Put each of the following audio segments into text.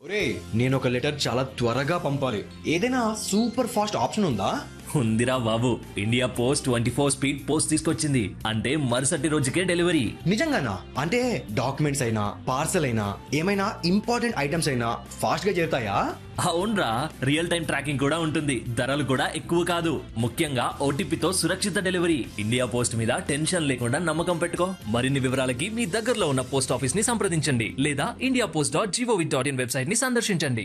ఒరే నేను ఒక లెటర్ చాలా త్వరగా పంపాలి ఏదైనా సూపర్ ఫాస్ట్ ఆప్షన్ ఉందా ఉందిరా బాబు India post twenty four speed post తీసుకొచ్చింది అంటే మరుసటి రోజుకే డెలివరీ నిజంగానా అంటే డాక్యుమెంట్స్ అయినా పార్సల్ అయినా ఏమైనా ఇంపార్టెంట్ ఐటమ్స్ అయినా ఫాస్ట్ గా చేరుతాయా అవునరా రియల్ టైం ట్రాకింగ్ కూడా ఉంటుంది ధరలు కూడా ఎక్కువ కాదు ముఖ్యంగా ఓటీపీతో సురక్షిత డెలివరీ ఇండియా పోస్ట్ మీద టెన్షన్ లేకుండా నమ్మకం పెట్టుకో మరిన్ని వివరాలకి మీ దగ్గరలో ఉన్న పోస్ట్ ఆఫీస్ ని సంప్రదించండి లేదా India post dot gov dot in website ని సందర్శించండి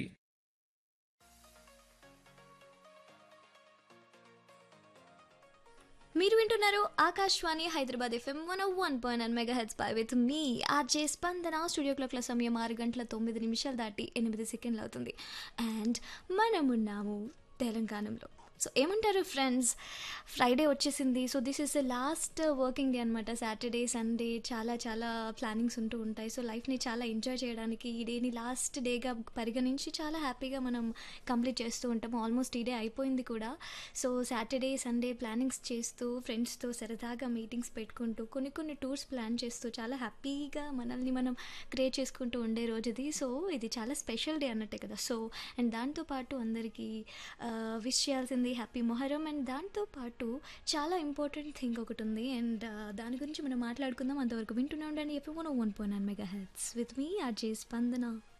మీరు వింటున్నారు Akashvani Hyderabad FM one one point and mega heads పై with me RJ Spandana studio క్లాక్ల సమయం ఆరు గంటల తొమ్మిది నిమిషాలు దాటి ఎనిమిది సెకండ్లు అవుతుంది అండ్ మనమున్నాము తెలంగాణలో సో ఏమంటారు ఫ్రెండ్స్ ఫ్రైడే వచ్చేసింది so this is the last working day అనమాట సాటర్డే సండే చాలా చాలా ప్లానింగ్స్ ఉంటూ ఉంటాయి సో లైఫ్ని చాలా ఎంజాయ్ చేయడానికి ఈ డేని లాస్ట్ డేగా పరిగణించి చాలా హ్యాపీగా మనం కంప్లీట్ చేస్తూ ఉంటాము ఆల్మోస్ట్ ఈ డే అయిపోయింది కూడా సో సాటర్డే సండే ప్లానింగ్స్ చేస్తూ ఫ్రెండ్స్తో సరదాగా మీటింగ్స్ పెట్టుకుంటూ కొన్ని కొన్ని టూర్స్ ప్లాన్ చేస్తూ చాలా హ్యాపీగా మనల్ని మనం క్రియేట్ చేసుకుంటూ ఉండే రోజు ఇది సో ఇది చాలా స్పెషల్ డే అన్నట్టే కదా సో అండ్ దాంతోపాటు అందరికీ విష్ చేయాల్సింది హ్యాపీ మొహరం అండ్ దాంతోపాటు చాలా ఇంపార్టెంట్ థింగ్ ఒకటి ఉంది అండ్ దాని గురించి మనం మాట్లాడుకుందాం అంతవరకు వింటూనే ఉండండి FM one one point nine mega heads with me RJ స్పందన